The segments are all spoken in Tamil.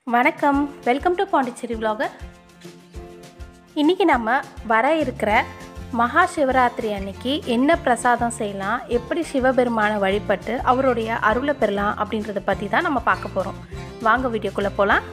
வணக்கம் வெல்கம் டு பாண்டிச்சேரி vlogger இன்றைக்கி நம்ம வர இருக்கிற மகா சிவராத்திரி அன்னைக்கு என்ன பிரசாதம் செய்யலாம் எப்படி சிவபெருமானை வழிபட்டு அவருடைய அருளை பெறலாம் அப்படின்றத பற்றி தான் நம்ம பார்க்க போகிறோம் வாங்க வீடியோக்குள்ளே போகலாம்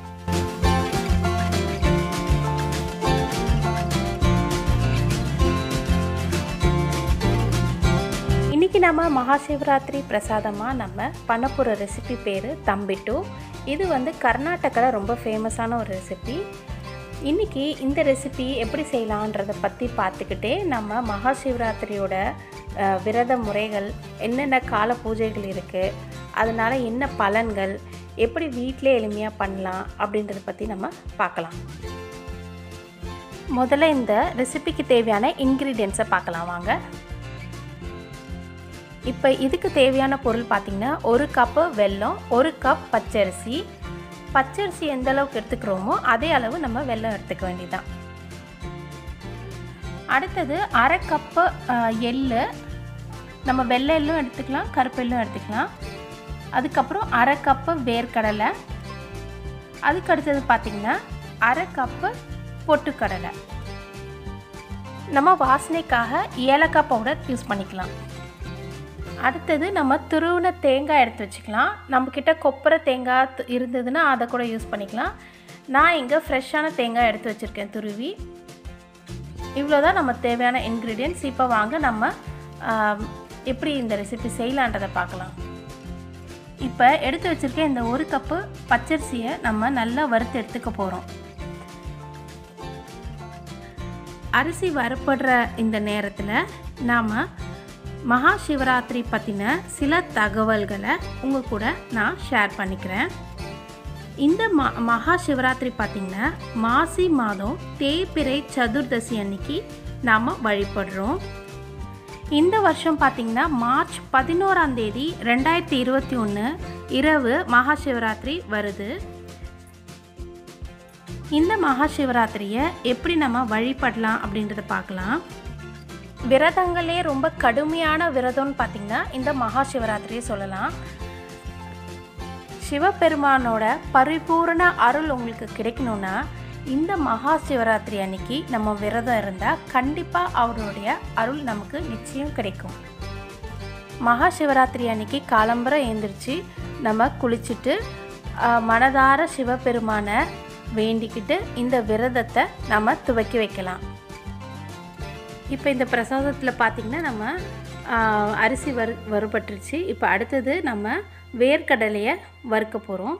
இன்றைக்கி நம்ம மகா சிவராத்திரி பிரசாதமாக நம்ம பண்ண போகிற ரெசிபி பேர் தம்பிட்டு இது வந்து கர்நாடகாவில் ரொம்ப ஃபேமஸான ஒரு ரெசிபி இன்றைக்கி இந்த ரெசிபி எப்படி செய்யலான்றதை பற்றி பார்த்துக்கிட்டே நம்ம மகா சிவராத்திரியோட அஹ், விரத முறைகள் என்னென்ன கால பூஜைகள் இருக்குது அதனால் என்ன பலன்கள் எப்படி வீட்டிலே எளிமையாக பண்ணலாம் அப்படின்றத பற்றி நம்ம பார்க்கலாம் முதல்ல இந்த ரெசிபிக்கு தேவையான இன்க்ரீடியன்ஸை பார்க்கலாம் வாங்க இப்போ இதுக்கு தேவையான பொருள் பார்த்திங்கன்னா ஒரு கப்பு வெல்லம் ஒரு கப் பச்சரிசி பச்சரிசி எந்த அளவுக்கு எடுத்துக்கிறோமோ அதே அளவு நம்ம வெல்லம் எடுத்துக்க வேண்டியதுதான் அடுத்தது அரை கப்பு எள்ளு நம்ம வெள்ளை எள்ளும் எடுத்துக்கலாம் கருப்பு எள்ளும் எடுத்துக்கலாம் அதுக்கப்புறம் அரை கப்பு வேர்க்கடலை அதுக்கு அடுத்தது பார்த்திங்கன்னா அரை கப்பு பொட்டுக்கடலை நம்ம வாசனைக்காக ஏலக்காய் பவுடர் யூஸ் பண்ணிக்கலாம் அடுத்தது நம்ம துருவின தேங்காய் எடுத்து வச்சுக்கலாம் நம்மக்கிட்ட கொப்பரை தேங்காய் து- இருந்ததுன்னா அதை கூட யூஸ் பண்ணிக்கலாம் நான் இங்கே ஃப்ரெஷ்ஷான தேங்காய் எடுத்து வச்சுருக்கேன் துருவி இவ்வளோதான் நம்ம தேவையான இன்க்ரீடியன்ட்ஸ் இப்போ வாங்க நம்ம ஆம், எப்படி இந்த ரெசிபி செய்யலான்றதை பார்க்கலாம் இப்போ எடுத்து வச்சுருக்க இந்த ஒரு கப்பு பச்சரிசியை நம்ம நல்லா வறுத்து எடுத்துக்க போகிறோம் அரிசி வறுப்படுற இந்த நேரத்தில் நாம் மகா சிவராத்திரி பற்றின சில தகவல்களை உங்கள் கூட நான் ஷேர் பண்ணிக்கிறேன் இந்த ம மகா சிவராத்திரி பார்த்திங்கன்னா மாசி மாதம் தேய்பிறை சதுர்தசி அன்னைக்கு நாம் வழிபடுறோம் இந்த வருஷம் பார்த்திங்கன்னா மார்ச் பதினோராம் தேதி ரெண்டாயிரத்தி இருபத்தி ஒன்று இரவு மகா சிவராத்திரி வருது இந்த மகா சிவராத்திரியை எப்படி நம்ம வழிபடலாம் அப்படின்றத பார்க்கலாம் விரதங்களே ரொம்ப கடுமையான விரதம்னு பார்த்திங்கன்னா இந்த மகா சிவராத்திரியை சொல்லலாம் சிவபெருமானோட பரிபூரண அருள் உங்களுக்கு கிடைக்கணும்னா இந்த மகா சிவராத்திரி அன்னைக்கு நம்ம விரதம் இருந்தால் கண்டிப்பாக அவருடைய அருள் நமக்கு நிச்சயம் கிடைக்கும் மகா சிவராத்திரி அன்னைக்கு காலம்பரம் எழுந்திரிச்சு நம்ம குளிச்சுட்டு ஆஹ், மனதார சிவபெருமானை வேண்டிக்கிட்டு இந்த விரதத்தை நம்ம துவக்கி வைக்கலாம் இப்போ இந்த பிரசாதத்தில் பார்த்திங்கன்னா நம்ம ஆஹ், அரிசி வறு வறுபட்டுருச்சு இப்போ அடுத்தது நம்ம வேர்க்கடலையை வறுக்க போகிறோம்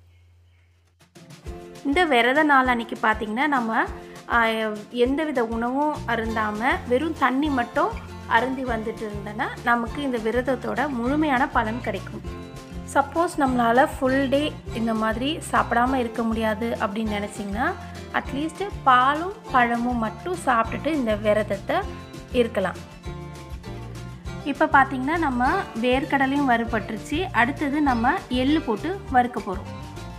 இந்த விரத நாள் அன்னைக்கு பார்த்திங்கன்னா நம்ம ஆஹ், எந்தவித உணவும் அருந்தாமல் வெறும் தண்ணி மட்டும் அருந்தி வந்துட்டு இருந்தோன்னா நமக்கு இந்த விரதத்தோட முழுமையான பலன் கிடைக்கும் சப்போஸ் நம்மளால் ஃபுல் டே இந்த மாதிரி சாப்பிடாம இருக்க முடியாது அப்படின்னு நினச்சிங்கன்னா அட்லீஸ்ட்டு பாலும் பழமும் மட்டும் சாப்பிட்டுட்டு இந்த விரதத்தை இருக்கலாம் இப்போ பார்த்தீங்கன்னா நம்ம வேர்க்கடலையும் வறுபட்டுருச்சு அடுத்தது நம்ம எள்ளு போட்டு வறுக்க போகிறோம்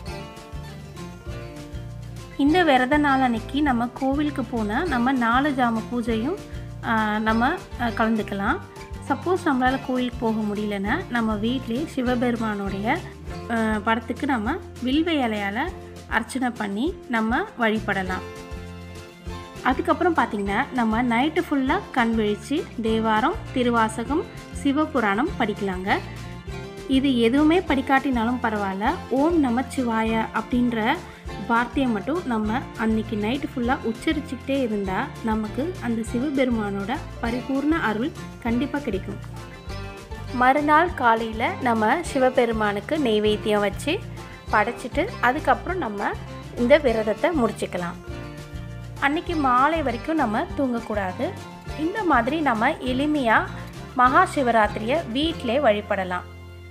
இந்த விரத நாள் அன்னைக்கு நம்ம கோவிலுக்கு போனால் நம்ம நாலு ஜாம பூஜையும் ஆ, நம்ம ஆ, கலந்துக்கலாம் சப்போஸ் நம்மளால் கோவிலுக்கு போக முடியலன்னா நம்ம வீட்டிலே சிவபெருமானுடைய ஆ, படத்துக்கு நம்ம வில்வ இலையால் அர்ச்சனை பண்ணி நம்ம வழிபடலாம் அதுக்கப்புறம் பார்த்திங்கன்னா நம்ம நைட்டு ஃபுல்லாக கண் விழித்து தேவாரம் திருவாசகம் சிவபுராணம் படிக்கலாங்க இது எதுவுமே படிக்காட்டினாலும் பரவாயில்ல ஓம் நமச்சிவாய அப்படின்ற வார்த்தையை மட்டும் நம்ம அன்னைக்கு நைட்டு ஃபுல்லாக உச்சரிச்சுக்கிட்டே இருந்தால் நமக்கு அந்த சிவபெருமானோட பரிபூர்ண அருள் கண்டிப்பாக கிடைக்கும் மறுநாள் காலையில் நம்ம சிவபெருமானுக்கு நெய்வேத்தியம் வச்சு படைச்சிட்டு அதுக்கப்புறம் நம்ம இந்த விரதத்தை முடிச்சுக்கலாம் அன்னைக்கு மாலை வரைக்கும் நம்ம தூங்கக்கூடாது இந்த மாதிரி நம்ம எளிமையாக மகா சிவராத்திரியை வீட்டிலே வழிபடலாம்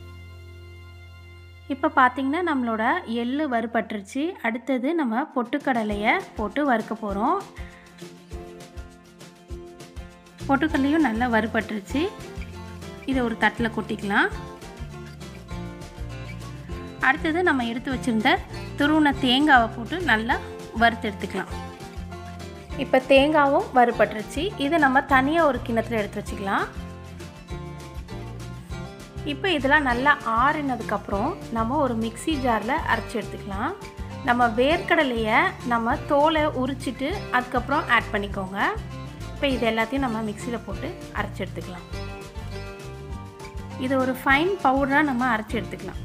இப்போ பார்த்திங்கன்னா நம்மளோட எள்ளு வறுபட்டுருச்சு அடுத்தது நம்ம பொட்டுக்கடலையை போட்டு வறுக்க போகிறோம் பொட்டுக்கடலையும் நல்லா வறுபட்டுருச்சு இதை ஒரு தட்டில் கொட்டிக்கலாம் அடுத்தது நம்ம எடுத்து வச்சுருந்த துருவின தேங்காவை போட்டு நல்லா வறுத்து எடுத்துக்கலாம் இப்போ தேங்காவும் வறுபட்டுருச்சு இதை நம்ம தனியாக ஒரு கிண்ணத்தில் எடுத்து வச்சுக்கலாம் இப்போ இதெல்லாம் நல்லா ஆறினதுக்கப்புறம் நம்ம ஒரு மிக்ஸி ஜாரில் அரைச்சி எடுத்துக்கலாம் நம்ம வேர்க்கடலையை நம்ம தோலை உரிச்சிட்டு அதுக்கப்புறம் ஆட் பண்ணிக்கோங்க இப்போ இது எல்லாத்தையும் நம்ம மிக்சியில் போட்டு அரைச்சி எடுத்துக்கலாம் இது ஒரு ஃபைன் பவுடராக நம்ம அரைச்சி எடுத்துக்கலாம்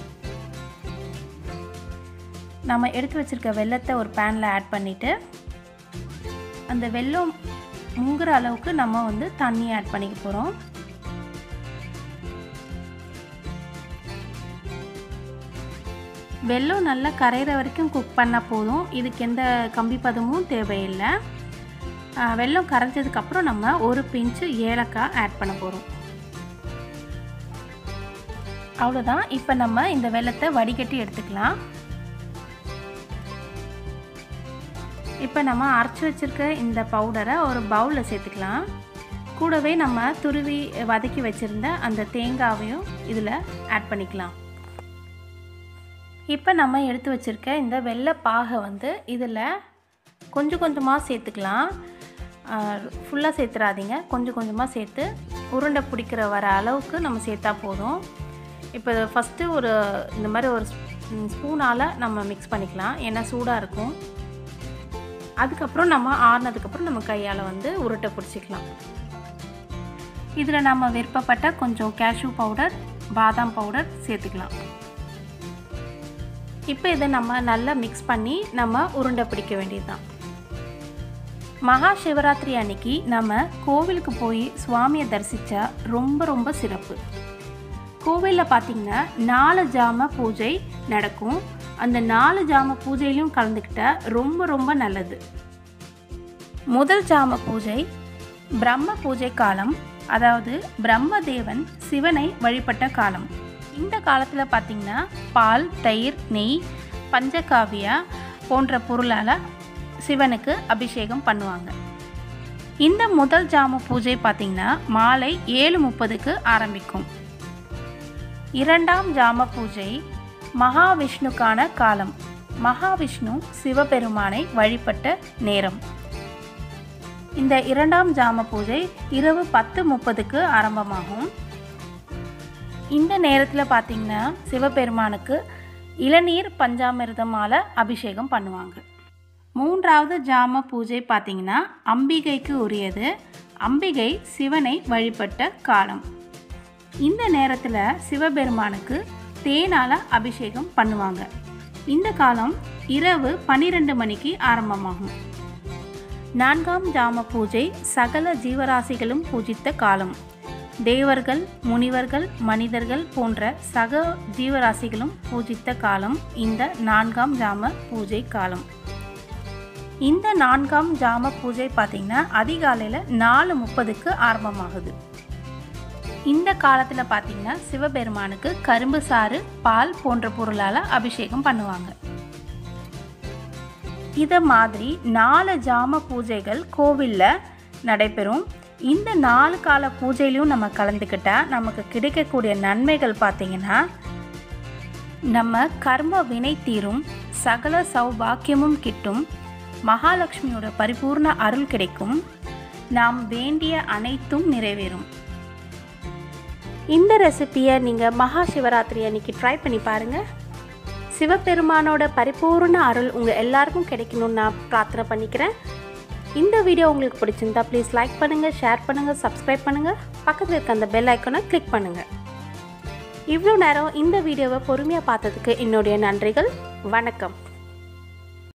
நம்ம எடுத்து வச்சுருக்க வெள்ளத்தை ஒரு பேனில் ஆட் பண்ணிவிட்டு அந்த வெல்லம் முங்குற அளவுக்கு நம்ம வந்து தண்ணி ஆட் பண்ணிக்க போகிறோம் வெல்லம் நல்லா கரையிற வரைக்கும் குக் பண்ணால் போதும் இதுக்கு எந்த கம்பி பதமும் தேவையில்லை வெல்லம் கரைஞ்சதுக்கப்புறம் நம்ம ஒரு பிஞ்சு ஏலக்காய் ஆட் பண்ண போகிறோம் அவ்வளோதான் இப்போ நம்ம இந்த வெள்ளத்தை வடிகட்டி எடுத்துக்கலாம் இப்போ நம்ம அரைச்சி வச்சுருக்க இந்த பவுடரை ஒரு பவுலில் சேர்த்துக்கலாம் கூடவே நம்ம துருவி வதக்கி வச்சுருந்த அந்த தேங்காவையும் இதில் ஆட் பண்ணிக்கலாம் இப்போ நம்ம எடுத்து வச்சுருக்க இந்த வெள்ளை பாகை வந்து இதில் கொஞ்சம் கொஞ்சமாக சேர்த்துக்கலாம் ஃபுல்லாக சேர்த்துறாதீங்க கொஞ்சம் கொஞ்சமாக சேர்த்து உருண்டை பிடிக்கிற வர அளவுக்கு நம்ம சேர்த்தா போதும் இப்போ ஃபஸ்ட்டு ஒரு இந்த மாதிரி ஒரு ஸ்பூனால் நம்ம மிக்ஸ் பண்ணிக்கலாம் ஏன்னா சூடாக இருக்கும் அதுக்கப்புறம் நம்ம ஆறுனதுக்கப்புறம் நம்ம கையால் வந்து உருட்டை பிடிச்சிக்கலாம் இதில் நம்ம விருப்பப்பட்ட கொஞ்சம் கேஷ்யூ பவுடர் பாதாம் பவுடர் சேர்த்துக்கலாம் இப்போ இதை நம்ம நல்லா மிக்ஸ் பண்ணி நம்ம உருண்டை பிடிக்க வேண்டியது தான் மகா சிவராத்திரி அன்னைக்கு நம்ம கோவிலுக்கு போய் சுவாமியை தரிசித்தா ரொம்ப ரொம்ப சிறப்பு கோவிலில் பார்த்திங்கன்னா நாலு ஜாம பூஜை நடக்கும் அந்த நாலு ஜாம பூஜையிலும் கலந்துக்கிட்டால் ரொம்ப ரொம்ப நல்லது முதல் ஜாம பூஜை பிரம்ம பூஜை காலம் அதாவது பிரம்மதேவன் சிவனை வழிபட்ட காலம் இந்த காலத்தில் பார்த்திங்கன்னா பால் தயிர் நெய் பஞ்சகாவியா போன்ற பொருளால் சிவனுக்கு அபிஷேகம் பண்ணுவாங்க இந்த முதல் ஜாம பூஜை பார்த்திங்கன்னா மாலை ஏழு முப்பதுக்கு ஆரம்பிக்கும் இரண்டாம் ஜாம பூஜை மகாவிஷ்ணுக்கான காலம் மகாவிஷ்ணு சிவபெருமானை வழிபட்ட நேரம் இந்த இரண்டாம் ஜாம பூஜை இரவு பத்து முப்பதுக்கு ஆரம்பமாகும் இந்த நேரத்தில் பார்த்திங்கன்னா சிவபெருமானுக்கு இளநீர் பஞ்சாமிர்தமால் அபிஷேகம் பண்ணுவாங்க மூன்றாவது ஜாம பூஜை பார்த்திங்கன்னா அம்பிகைக்கு உரியது அம்பிகை சிவனை வழிபட்ட காலம் இந்த நேரத்தில் சிவபெருமானுக்கு தேனால் அபிஷேகம் பண்ணுவாங்க இந்த காலம் இரவு பன்னிரெண்டு மணிக்கு ஆரம்பமாகும் நான்காம் ஜாம பூஜை சகல ஜீவராசிகளும் பூஜித்த காலம் தேவர்கள் முனிவர்கள் மனிதர்கள் போன்ற சக ஜீவராசிகளும் பூஜித்த காலம் இந்த நான்காம் ஜாம பூஜை காலம் இந்த நான்காம் ஜாம பூஜை பார்த்திங்கன்னா அதிகாலையில் நாலு முப்பதுக்கு ஆரம்பமாகுது இந்த காலத்தில் பார்த்திங்கன்னா சிவபெருமானுக்கு கரும்பு சாறு பால் போன்ற பொருளால் அபிஷேகம் பண்ணுவாங்க இதை மாதிரி நாலு ஜாம பூஜைகள் கோவிலில் நடைபெறும் இந்த நாலு கால பூஜையிலையும் நம்ம கலந்துக்கிட்டால் நமக்கு கிடைக்கக்கூடிய நன்மைகள் பார்த்திங்கன்னா நம்ம கர்ம வினை தீரும் சகல சௌபாக்கியமும் கிட்டும் மகாலட்சுமியோட பரிபூர்ண அருள் கிடைக்கும் நாம் வேண்டிய அனைத்தும் நிறைவேறும் இந்த ரெசிப்பியை நீங்கள் மகா சிவராத்திரி அன்னைக்கு ட்ரை பண்ணி பாருங்கள் சிவபெருமானோட பரிபூர்ண அருள் உங்கள் எல்லாருக்கும் கிடைக்கணும்னு நான் பிரார்த்தனை பண்ணிக்கிறேன் இந்த வீடியோ உங்களுக்கு பிடிச்சிருந்தா ப்ளீஸ் லைக் பண்ணுங்கள் ஷேர் பண்ணுங்கள் சப்ஸ்கிரைப் பண்ணுங்கள் பக்கத்தில் இருக்க அந்த பெல் ஐக்கனை கிளிக் பண்ணுங்கள் இவ்வளோ நேரம் இந்த வீடியோவை பொறுமையாக பார்த்ததுக்கு என்னுடைய நன்றிகள் வணக்கம்